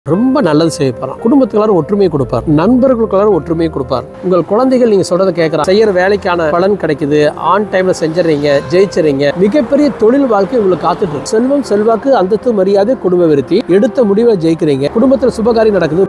ரொம்ப நல்லது செய்ய போறான் குடும்பத்துக்குள்ளார ஒற்றுமையை கொடுப்பார் நண்பர்களுக்குள்ளார ஒற்றுமையை கொடுப்பார் உங்கள் குழந்தைகள் நீங்க சொல்றதை கேட்கறான் செய்யற வேலைக்கான பலன் கிடைக்குது ஆன் டைம்ல செஞ்சிடறீங்க ஜெயிச்சிடறீங்க மிகப்பெரிய தொழில் வாழ்க்கை உங்களுக்கு காத்துட்டு இருக்கு. செல்வம் செல்வாக்கு அந்தஸ்து மரியாதை குடும்ப விருத்தி எடுத்த முடிவை ஜெயிக்கிறீங்க குடும்பத்துல சுபகாரியம் நடக்குது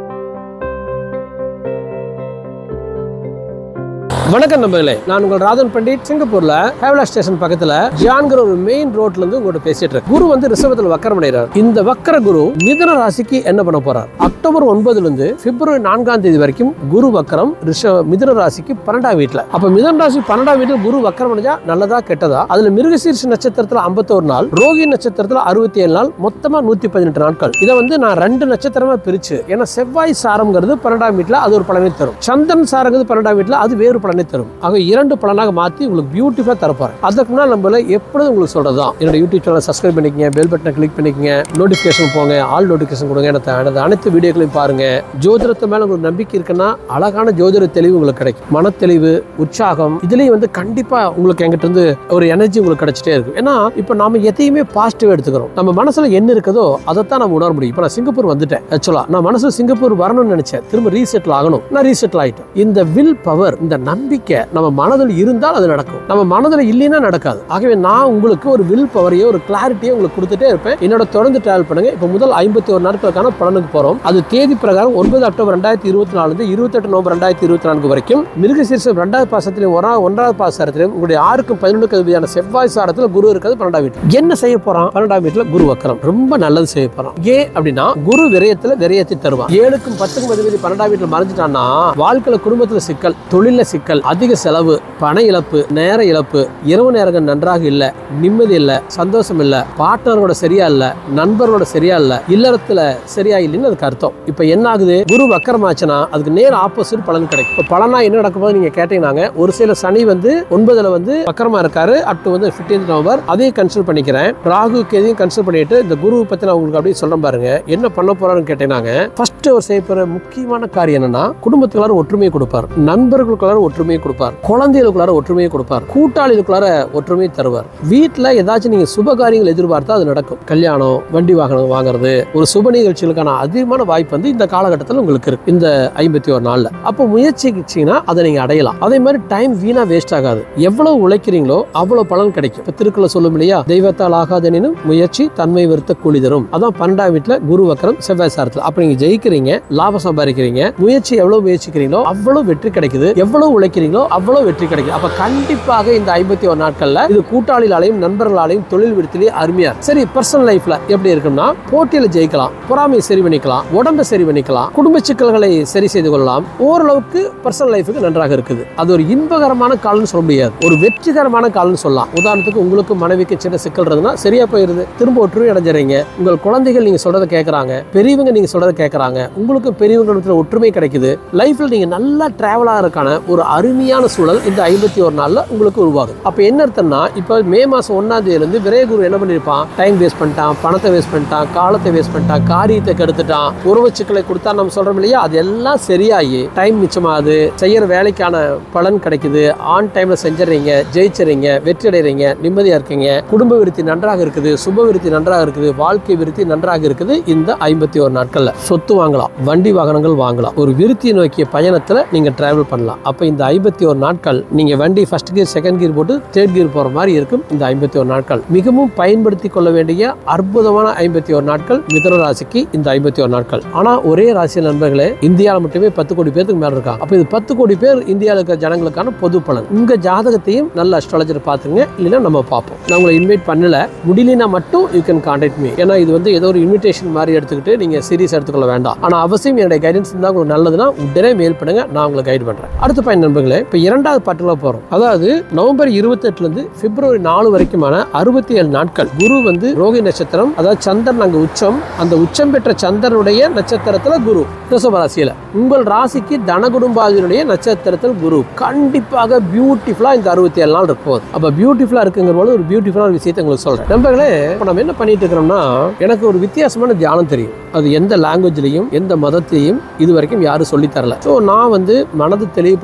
வணக்கம் நண்பர்களே நான் உங்கள் ராதன் பண்டிட் சிங்கப்பூர்ல ஹேவலா ஸ்டேஷன் பக்கத்துல ஜியான்கிற ஒரு மெயின் ரோட்ல இருந்து உங்கள்ட்ட பேசிட்டு இருக்கேன் குரு வந்து ரிஷபத்தில் வக்கரம் அடைகிறார் இந்த வக்கர குரு மிதுன ராசிக்கு என்ன பண்ண போறார் அக்டோபர் ஒன்பதுல இருந்து பிப்ரவரி நான்காம் தேதி வரைக்கும் குரு வக்கரம் ரிஷ மிதுன ராசிக்கு பன்னெண்டாம் வீட்டுல அப்ப மிதுன ராசி பன்னெண்டாம் வீட்டுல குரு வக்கரம் அடைஞ்சா நல்லதா கெட்டதா அதுல மிருகசீர்ஷ நட்சத்திரத்துல 51 நாள் ரோகி நட்சத்திரத்துல அறுபத்தி ஏழு நாள் மொத்தமா நூத்தி பதினெட்டு நாட்கள் இதை வந்து நான் ரெண்டு நட்சத்திரமா பிரிச்சு ஏன்னா செவ்வாய் சாரம்ங்கிறது பன்னெண்டாம் வீட்டுல அது ஒரு பலனை தரும் சந்திரன் சாரங்கிறது பன்னெண்டாம் வீட்டுல அது வேறு பலனை தரும் ஆக இரண்டு பலனாக மாத்தி உங்களுக்கு பியூட்டிஃபுல்லா தரப்போறேன் அதுக்கு முன்னால் நம்மள எப்பொழுதும் உங்களுக்கு சொல்றதுதான் என்னோட யூடியூப் சேனல் சப்ஸ்கிரைப் பண்ணிக்கங்க பெல் பட்டனை கிளிக் பண்ணிக்கங்க நோட்டிஃபிகேஷன் போங்க ஆல் நோட்டிஃபிகேஷன் கொடுங்க எனக்கு எனது அனைத்து வீடியோக்களையும் பாருங்க ஜோதிடத்து மேல உங்களுக்கு நம்பிக்கை இருக்குன்னா அழகான ஜோதிட தெளிவு உங்களுக்கு கிடைக்கும் மனத்தெளிவு உற்சாகம் இதுலயும் வந்து கண்டிப்பா உங்களுக்கு எங்கிட்ட இருந்து ஒரு எனர்ஜி உங்களுக்கு கிடைச்சிட்டே இருக்கும் ஏன்னா இப்போ நாம எதையுமே பாசிட்டிவ் எடுத்துக்கிறோம் நம்ம மனசுல என்ன இருக்குதோ அதைத்தான் நம்ம உணர முடியும் இப்போ நான் சிங்கப்பூர் வந்துட்டேன் ஆக்சுவலா நான் மனசுல சிங்கப்பூர் வரணும்னு நினைச்சேன் திரும்ப ரீசெட்டில் ஆகணும் நான் ரீசெட்டில் ஆயிட்டேன் இந்த வில் பவர் இந்த நம்பிக்கை நம்ம மனதில் இருந்தால் அது நடக்கும் நம்ம மனதில் இல்லைன்னா நடக்காது ஆகவே நான் உங்களுக்கு ஒரு வில் பவரையோ ஒரு கிளாரிட்டியோ உங்களுக்கு கொடுத்துட்டே இருப்பேன் என்னோட தொடர்ந்து டிராவல் பண்ணுங்க இப்போ முதல் ஐம்பத்தி ஒரு நாட்களுக்கான பலனுக்கு போறோம் அது தேதி பிரகாரம் ஒன்பது அக்டோபர் ரெண்டாயிரத்தி இருபத்தி நாலு இருந்து இருபத்தெட்டு நவம்பர் ரெண்டாயிரத்தி இருபத்தி நான்கு வரைக்கும் மிருகசீர்ஷம் ரெண்டாவது பாசத்திலையும் ஒரா ஒன்றாவது பாசத்திலையும் உங்களுடைய ஆறுக்கும் பதினொன்றுக்கு அதிபதியான செவ்வாய் சாரத்தில் குரு இருக்கிறது பன்னெண்டாம் வீட்டு என்ன செய்ய போறான் பன்னெண்டாம் வீட்டுல குரு வக்கரம் ரொம்ப நல்லது செய்ய போறான் ஏன் அப்படின்னா குரு விரயத்துல விரயத்தை தருவான் ஏழுக்கும் பத்துக்கும் அதிபதி பன்னெண்டாம் வீட்டுல மறைஞ்சிட்டான்னா வாழ்க்கையில குடும்பத்துல சிக்கல் தொழில சிக்கல் அதிக செலவு பண இழப்பு நேர இழப்பு இரவு நேரங்கள் நன்றாக இல்ல நிம்மதி இல்ல சந்தோஷம் இல்ல பார்ட்னரோட சரியா இல்ல நண்பர்களோட சரியா இல்ல இல்லறத்துல சரியா இல்லைன்னு அதுக்கு அர்த்தம் இப்ப என்ன ஆகுது குரு வக்கரமாச்சுன்னா அதுக்கு நேர் ஆப்போசிட் பலன் கிடைக்கும் இப்ப பலனா என்ன நடக்கும் போது நீங்க கேட்டீங்கன்னாங்க ஒரு சில சனி வந்து ஒன்பதுல வந்து வக்கரமா இருக்காரு அப் டு வந்து 15th நவம்பர் அதையும் கன்சல்ட் பண்ணிக்கிறேன் ராகு கேதையும் கன்சல்ட் பண்ணிட்டு இந்த குரு பத்தி நான் உங்களுக்கு அப்படியே சொல்றேன் பாருங்க என்ன பண்ண போறாருன்னு கேட்டீங்கன்னாங்க ஃபர்ஸ்ட் அவர் செய்ய போற முக்கியமான காரியம் என்னன்னா குடும்பத்துக்குள்ளார ஒற்றுமையை கொடுப்பார் நண்பர்களுக்குள்ளார ஒற்றுமையை கொடுப்பார் குழந்தைகளுக்குள்ளார ஒற்றுமையை கொடுப்பார் கூட்டாளிகளுக்குள்ளார ஒற்றுமையை தருவார் வீட்டுல ஏதாச்சும் நீங்க சுப காரியங்கள் எதிர்பார்த்தா அது நடக்கும் கல்யாணம் வண்டி வாகனம் வாங்குறது ஒரு சுப நிகழ்ச்சிகளுக்கான அதிகமான வாய்ப்பு வந்து இந்த காலகட்டத்தில் உங்களுக்கு இருக்கு இந்த ஐம்பத்தி ஒரு நாள்ல அப்போ முயற்சிச்சிங்கன்னா அதை நீங்க அடையலாம் அதே மாதிரி டைம் வீணா வேஸ்ட் ஆகாது எவ்வளவு உழைக்கிறீங்களோ அவ்வளவு பலன் கிடைக்கும் இப்ப திருக்குள்ள சொல்லும் இல்லையா தெய்வத்தால் ஆகாதெனினும் முயற்சி தன்மை வருத்த கூலி தரும் அதான் பன்னெண்டாம் வீட்டுல குரு வக்கரம் செவ்வாய் சாரத்தில் அப்ப நீங்க ஜெயிக்கிறீங்க லாபம் சம்பாதிக்கிறீங்க முயற்சி எவ்வளவு முயற்சிக்கிறீங்களோ அவ்வளவு வெற்றி கிடைக்குது எவ்வளவு உழைக்கிறீங்களோ அவ்வளவு வெற்றி கிடைக்குது அப்ப கண்டிப்பாக இந்த ஐம்பத்தி ஒரு நாட்கள்ல இது கூட்டாளிகளாலையும் நண்பர்களாலையும் தொழில் விடுத்திலே அருமையா இருக்கு. சரி பர்சனல் லைஃப்ல எப்படி இருக்கும்னா போட்டியில ஜெயிக்கலாம் பொறாமையை சரி பண்ணிக்கலாம் உடம்பை சரி பண்ணிக்கலாம் குடும்ப சிக்கல்களை சரி செய்து கொள்ளலாம் ஓரளவுக்கு பர்சனல் லைஃபுக்கு நன்றாக இருக்குது அது ஒரு இன்பகரமான காலம்னு சொல்ல முடியாது ஒரு வெற்றிகரமான காலம்னு சொல்லலாம் உதாரணத்துக்கு உங்களுக்கு மனைவிக்கு சின்ன சிக்கல் இருந்ததுன்னா சரியா போயிருது திரும்ப ஒற்றுமை அடைஞ்சிறீங்க உங்கள் குழந்தைகள் நீங்க சொல்றதை கேட்கறாங்க பெரியவங்க நீங்க சொல்றதை கேட்கறாங்க உங்களுக்கு பெரியவங்க ஒற்றுமை கிடைக்குது லைஃப்ல நீங்க நல்லா டிராவல் ஆகிறதுக்கான ஒரு அருமையான சூழல் இந்த ஐம்பத்தி ஒரு நாள்ல உங்களுக்கு உருவாகுது அப்ப என்ன அர்த்தம்னா இப்போ மே மாசம் ஒன்னாம் தேதியில இருந்து விரைகுரு என்ன பண்ணிருப்பான் டைம் வேஸ்ட் பண்ணிட்டான் பணத்தை வேஸ்ட் பண்ணிட்டான் காலத்தை வேஸ்ட் பண்ணிட்டான் காரியத்தை கெடுத்துட்டான் உறவு சிக்கலை கொடுத்தா நம்ம சொல்றோம் இல்லையா அது எல்லாம் சரியாகி டைம் மிச்சமாகுது செய்யற வேலைக்கான பலன் கிடைக்குது ஆன் டைம்ல செஞ்சிடறீங்க ஜெயிச்சிடறீங்க வெற்றி அடைறீங்க நிம்மதியா இருக்கீங்க குடும்ப விருத்தி நன்றாக இருக்குது சுப விருத்தி நன்றாக இருக்குது வாழ்க்கை விருத்தி நன்றாக இருக்குது இந்த ஐம்பத்தி ஒரு நாட்கள்ல சொத்து வாங்கலாம் வண்டி வாகனங்கள் வாங்கலாம் ஒரு விருத்தியை நோக்கிய பயணத்துல நீங்க டிராவல் பண்ணலாம் அப்ப இந்த ஐம்பத்தி ஒரு நாட்கள் நீங்க வண்டி ஃபர்ஸ்ட் கியர் செகண்ட் கியர் போட்டு தேர்ட் கியர் போற மாதிரி இருக்கும் இந்த ஐம்பத்தி ஒரு நாட்கள் மிகவும் பயன்படுத்தி கொள்ள வேண்டிய அற்புதமான ஐம்பத்தி ஒரு நாட்கள் மிதுன ராசிக்கு இந்த ஐம்பத்தி ஒரு நாட்கள் ஆனா ஒரே ராசி நண்பர்களே இந்தியாவில் மட்டுமே பத்து கோடி பேருக்கு மேல இருக்காங்க அப்ப இது பத்து கோடி பேர் இந்தியாவில் இருக்க ஜனங்களுக்கான பொது பலன் உங்க ஜாதகத்தையும் நல்ல அஸ்ட்ராலஜர் பாத்துங்க இல்லைன்னா நம்ம பார்ப்போம் நான் உங்களை இன்வைட் பண்ணல முடியலனா மட்டும் யூ கேன் கான்டாக்ட் மீ ஏன்னா இது வந்து ஏதோ ஒரு இன்விடேஷன் மாதிரி எடுத்துக்கிட்டு நீங்க சீரியஸ் எடுத்துக்கொள்ள வேண்டாம் ஆனா அவசியம் என்னுடைய கைடன்ஸ் இருந்தால் உங்களுக்கு நல்லதுன்னா உடனே மெயில் பண்ணுங்க நான் உங்களை கைட் பண்றேன் அடுத்த பயன் நண்பர்களே இப்போ இரண்டாவது பாட்டுல போறோம் அதாவது நவம்பர் இருபத்தெட்டுல இருந்து பிப்ரவரி நாலு வரைக்குமான அறுபத்தி ஏழு நாட்கள் குரு வந்து ரோகி நட்சத்திரம் அதாவது சந்திரன் அங்க உச்சம் அந்த உச்சம் பெற்ற சந்திரனுடைய நட்சத்திரத்துல குரு ரிஷப ராசியில உங்கள் ராசிக்கு தனகுடும்பாதினுடைய நட்சத்திரத்தில் குரு கண்டிப்பாக பியூட்டிஃபுல்லா இந்த அறுபத்தி ஏழு நாள் இருக்கும் போது அப்ப பியூட்டிஃபுல்லா இருக்குங்கிற போது ஒரு பியூட்டிஃபுல்லான விஷயத்தை உங்களுக்கு சொல்றேன் நண்பர்களே இப்போ நம்ம என்ன பண்ணிட்டு இருக்கிறோம்னா எனக்கு ஒரு வித்தியாசமான தியானம் தெரியும் அது எந்த லாங்குவேஜ்லையும் எந்த மதத்தையும் இது வரைக்கும் யாரும் சொல்லித் தரல ஸோ நான் வந்து மனதை தெளிவுபடுத்துறதுக்கும்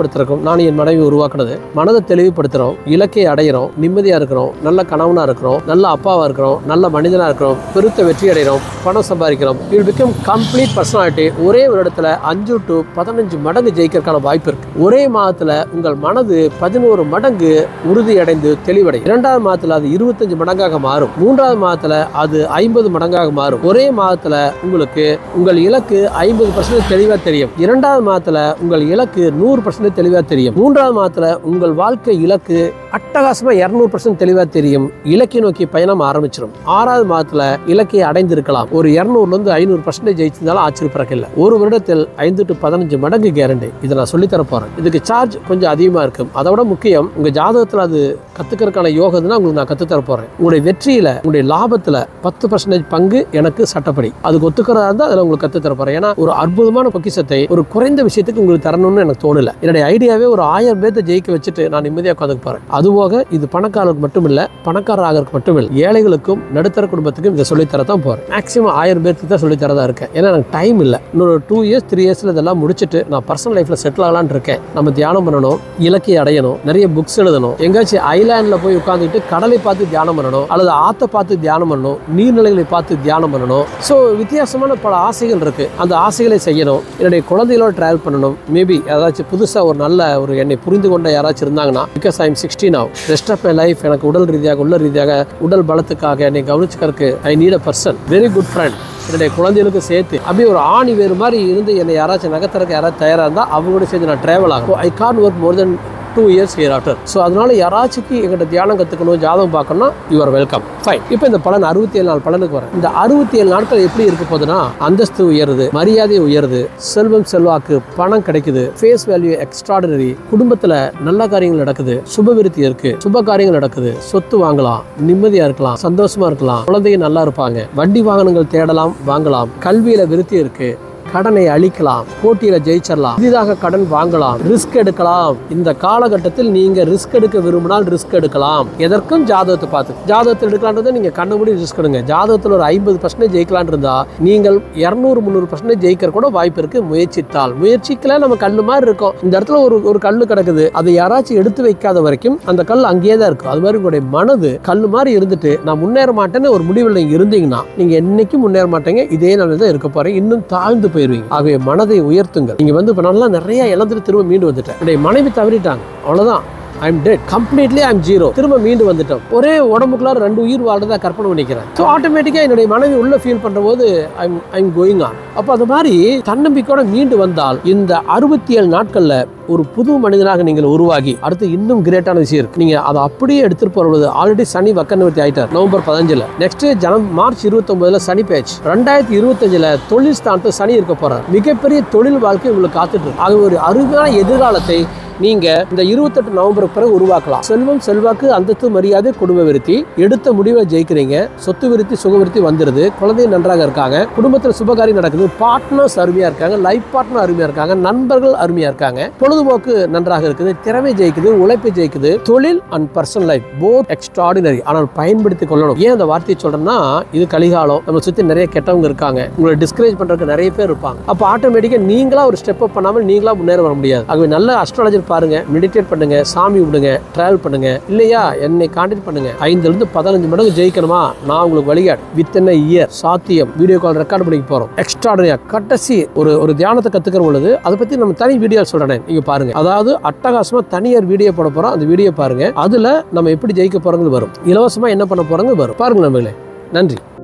நான் என் மனைவி உருவாக்குனது மனதை தெளிவுபடுத்துறோம் இலக்கை அடையிறோம் நிம்மதியா இருக்கிறோம் நல்ல கணவனா இருக்கிறோம் நல்ல அப்பாவா இருக்கிறோம் நல்ல மனிதனா இருக்கிறோம் பெருத்த வெற்றி அடைகிறோம் பணம் சம்பாதிக்கிறோம் யூ பிகம் கம்ப்ளீட் பர்சனாலிட்டி ஒரே ஒரு இடத்துல அஞ்சு டு பதினஞ்சு மடங்கு ஜெயிக்கிறதுக்கான வாய்ப்பு இருக்கு ஒரே மாதத்துல உங்கள் மனது பதினோரு மடங்கு உறுதி அடைந்து தெளிவடை இரண்டாவது மாதத்துல அது இருபத்தஞ்சு மடங்காக மாறும் மூன்றாவது மாதத்துல அது ஐம்பது மடங்காக மாறும் ஒரே மாதத்துல உங்களுக்கு உங்கள் இலக்கு ஐம்பது பர்சன்ட் தெளிவா தெரியும் இரண்டாவது மாதத்துல உங்கள் இலக்கு நூறு பர்சன்ட் தெளிவா தெரியும் மூன்றாவது மாதத்துல உங்கள் வாழ்க்கை இலக்கு அட்டகாசமா இருநூறு பர்சன்ட் தெளிவா தெரியும் இலக்கை நோக்கி பயணம் ஆரம்பிச்சிடும் ஆறாவது மாதத்துல இலக்கை அடைந்திருக்கலாம் ஒரு இருநூறுல இருந்து ஐநூறு பர்சன்டேஜ் ஜெயிச்சிருந்தாலும் ஆச்சரியப்படுறக்கு இல்லை ஒரு வருடத்தில் ஐந்து டு பதினஞ்சு மடங்கு கேரண்டி இதை நான் சொல்லித் தர போறேன் இதுக்கு சார்ஜ் கொஞ்சம் அதிகமா இருக்கும் அதை விட முக்கியம் உங்க ஜாதகத்துல அது கத்துக்கிறதுக்கான யோகம்னா உங்களுக்கு நான் கத்து தர போறேன் உங்களுடைய வெற்றியில உங்களுடைய லாபத்துல பத்து பர்சன்டேஜ் பங்கு எனக்கு சட்டப்படி அதுக்கு ஒத்துக்கிறதா இருந்தால் அதில் உங்களுக்கு கத்து தர போறேன் ஏன்னா ஒரு அற்புதமான பொக்கிஷத்தை ஒரு குறைந்த விஷயத்துக்கு உங்களுக்கு தரணும்னு எனக்கு தோணல என்னுடைய ஐடியாவே ஒரு ஆயிரம் பேர்த்த ஜெயிக்க வச்சுட்டு நான் நிம்மதியாக உட்காந்துக்க போறேன் அதுபோக இது பணக்காரருக்கு மட்டும் இல்ல பணக்காரர் ஆகிறதுக்கு மட்டும் இல்லை ஏழைகளுக்கும் நடுத்தர குடும்பத்துக்கும் இதை சொல்லித்தர தான் போறேன் மேக்ஸிமம் ஆயிரம் பேருக்கு தான் சொல்லித் தரதா இருக்கேன் ஏன்னா எனக்கு டைம் இல்லை இன்னொரு டூ இயர்ஸ் த்ரீ இயர்ஸ்ல இதெல்லாம் முடிச்சுட்டு நான் பர்சனல் லைஃப்ல செட்டில் ஆகலான்னு இருக்கேன் நம்ம தியானம் பண்ணணும் இலக்கிய அடையணும் நிறைய புக்ஸ் எழுதணும் எங்கேயாச்சும் ஐலாண்ட்ல போய் உட்காந்துட்டு கடலை பார்த்து தியானம் பண்ணணும் அல்லது ஆத்தை பார்த்து தியானம் பண்ணணும் நீர்நிலைகளை பார்த்து தியானம் பண்ணணும் ஸோ வித்தியாசமான பல ஆசைகள் இருக்கு அந்த ஆசைகளை செய்யணும் என்னுடைய குழந்தைகளோட டிராவல் பண்ணணும் மேபி ஏதாச்சும் புதுசா ஒரு நல்ல ஒரு என்னை புரிந்து கொண்ட யாராச்சும் இருந்தாங்கன்னா பிகாஸ் ஐ எம் சிக்ஸ்டீன் ஆகும் ரெஸ்ட் ஆஃப் மை லைஃப் எனக்கு உடல் ரீதியாக உள்ள ரீதியாக உடல் பலத்துக்காக என்னை கவனிச்சுக்கிறதுக்கு I need a person very good friend என்னுடைய குழந்தைகளுக்கு சேர்த்து அப்படியே ஒரு ஆணி வேறு மாதிரி இருந்து என்னை யாராச்சும் நகர்த்தறக்கு யாராவது தயாராக இருந்தால் அவங்களோட சேர்ந்து நான் ட்ராவல் ஆகும் I can work more then two years here after so அதனால யாராச்சுக்கு எங்கிட்ட தியானம் கற்றுக்கணும் ஜாதகம் பார்க்கணும்னா யூ ஆர் வெல்கம் ஃபைன் இப்போ இந்த பலன் அறுபத்தி ஏழு நாள் பலனுக்கு வரேன் இந்த அறுபத்தி ஏழு நாட்கள் எப்படி இருக்க போகுதுன்னா அந்தஸ்து உயருது மரியாதை உயருது செல்வம் செல்வாக்கு பணம் கிடைக்குது ஃபேஸ் வேல்யூ எக்ஸ்ட்ராடனரி குடும்பத்துல நல்ல காரியங்கள் நடக்குது சுப விருத்தி இருக்கு சுப காரியங்கள் நடக்குது சொத்து வாங்கலாம் நிம்மதியா இருக்கலாம் சந்தோஷமா இருக்கலாம் குழந்தைங்க நல்லா இருப்பாங்க வண்டி வாகனங்கள் தேடலாம் வாங்கலாம் கல்வியில விருத்தி இருக்கு கடனை அழிக்கலாம் போட்டியில ஜெயிச்சிடலாம் புதிதாக கடன் வாங்கலாம் ரிஸ்க் எடுக்கலாம் இந்த காலகட்டத்தில் நீங்க ரிஸ்க் எடுக்க விரும்பினால் ரிஸ்க் எடுக்கலாம் எதற்கும் ஜாதகத்தை பார்த்து ஜாதகத்தை எடுக்கலான்றதை நீங்க கண்ண மூடி ரிஸ்க் எடுங்க ஜாதகத்தில் ஒரு ஐம்பது பர்சன்டேஜ் ஜெயிக்கலான் இருந்தா நீங்கள் இரநூறு முந்நூறு பர்சன்டேஜ் ஜெயிக்கிற கூட வாய்ப்பு இருக்கு முயற்சித்தால் முயற்சிக்கல நம்ம கல்லு மாதிரி இருக்கும் இந்த இடத்துல ஒரு ஒரு கல்லு கிடக்குது அதை யாராச்சும் எடுத்து வைக்காத வரைக்கும் அந்த கல் அங்கேயே தான் இருக்கும் அது மாதிரி உங்களுடைய மனது கல்லு மாதிரி இருந்துட்டு நான் முன்னேற மாட்டேன்னு ஒரு முடிவில் நீங்க இருந்தீங்கன்னா நீங்க என்னைக்கும் முன்னேற மாட்டீங்க இதே நிலையில தான் இருக்க போறீங்க இன்னும் தாழ்ந்து போயிருவீங்க ஆகவே மனதை உயர்த்துங்கள் நீங்க வந்து இப்ப நல்லா நிறைய இழந்துட்டு திரும்ப மீண்டு வந்துட்டேன் என்னுடைய மனைவி தவறிட்டாங்க அவ்வளவுதான் I'm dead completely I'm zero திரும்ப மீண்டு வந்துட்டோம் ஒரே உடம்புக்குள்ளார ரெண்டு உயிர் வாழ்றதா கற்பனை பண்ணிக்கிறேன் ஸோ ஆட்டோமேட்டிக்காக என்னுடைய மனைவி உள்ள ஃபீல் பண்ற போது ஐம் ஐம் கோயிங் ஆன் அப்போ அது மாதிரி தன்னம்பிக்கையோட மீண்டு வந்தால் இந்த அறுபத்தி ஏழு நாட்கள்ல ஒரு புது மனிதனாக நீங்கள் உருவாகி அடுத்து இன்னும் கிரேட்டான விஷயம் இருக்கு நீங்க அதை அப்படியே எடுத்துட்டு போறது ஆல்ரெடி சனி வக்கரவர்த்தி ஆயிட்டார் நவம்பர் பதினஞ்சுல நெக்ஸ்ட் ஜனம் மார்ச் இருபத்தி ஒன்பதுல சனி பேட்ச் ரெண்டாயிரத்தி இருபத்தஞ்சுல தொழில் ஸ்தானத்தை சனி இருக்க போறார் மிகப்பெரிய தொழில் வாழ்க்கை உங்களுக்கு காத்துட்டு இருக்கு ஆக ஒரு அருமையான எதிர்காலத்தை நீங்க இந்த இருபத்தெட்டு நவம்பருக்கு பிறகு உருவாக்கலாம் செல்வம் செல்வாக்கு அந்தஸ்து மரியாதை குடும்ப விருத்தி எடுத்த முடிவை ஜெயிக்கிறீங்க சொத்து விருத்தி சுக விருத்தி வந்துருது குழந்தைங்க நன்றாக இருக்காங்க குடும்பத்தில் சுபகாரியம் நடக்குது பார்ட்னர்ஸ் அருமையா இருக்காங்க லைஃப் பார்ட்னர் அருமையா இருக்காங்க நண்பர்கள் அருமையா இருக்காங்க பொழுதுபோக்கு நன்றாக இருக்குது திறமை ஜெயிக்குது உழைப்பு ஜெயிக்குது தொழில் and personal life both extraordinary ஆனால் பயன்படுத்தி கொள்ளணும் ஏன் அந்த வார்த்தையை சொல்றேன்னா இது கலிகாலம் நம்ம சுத்தி நிறைய கெட்டவங்க இருக்காங்க உங்களை டிஸ்கரேஜ் பண்றதுக்கு நிறைய பேர் இருப்பாங்க அப்போ ஆட்டோமேட்டிக்கா நீங்களா ஒரு ஸ்டெப் அப் பண்ணாமல் நீங்களா முன்னேற வர முடியாது ஆகவே நல்ல அஸ்ட்ராலஜர் பாருங்க மெடிடேட் பண்ணுங்க சாமி விடுங்க டிராவல் பண்ணுங்க இல்லையா என்னை கான்டாக்ட் பண்ணுங்க ஐந்துல இருந்து பதினஞ்சு மடங்கு ஜெயிக்கணுமா நான் உங்களுக்கு வழிகாட்டு வித் என்ன இயர் சாத்தியம் வீடியோ கால் ரெக்கார்ட் பண்ணி போறோம் எக்ஸ்ட்ராடனியா கடைசி ஒரு ஒரு தியானத்தை கத்துக்கிற பொழுது அதை பத்தி நம்ம தனி வீடியோ சொல்றேன் நீங்க பாருங்க அதாவது அட்டகாசமா தனியார் வீடியோ போட போறோம் அந்த வீடியோ பாருங்க அதுல நம்ம எப்படி ஜெயிக்க போறோங்கிறது வரும் இலவசமா என்ன பண்ண போறோங்க வரும் பாருங்க நம்மளே நன்றி